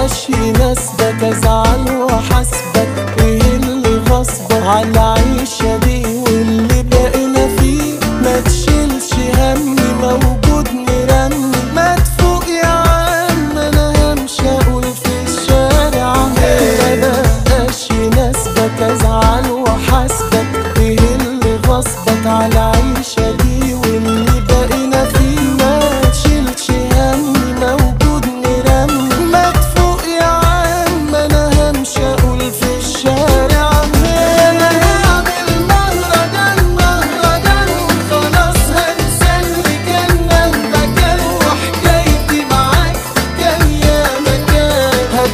بقاش يناسبك ازعل واحاسبك ايه اللي غصبك على العيشة دي واللي بقينا فيه ما تشيلش همي موجود مرمي ما تفوق يا عم انا همشي اقول في الشارع ما بقاش يناسبك ازعل واحاسبك ايه اللي غصبك على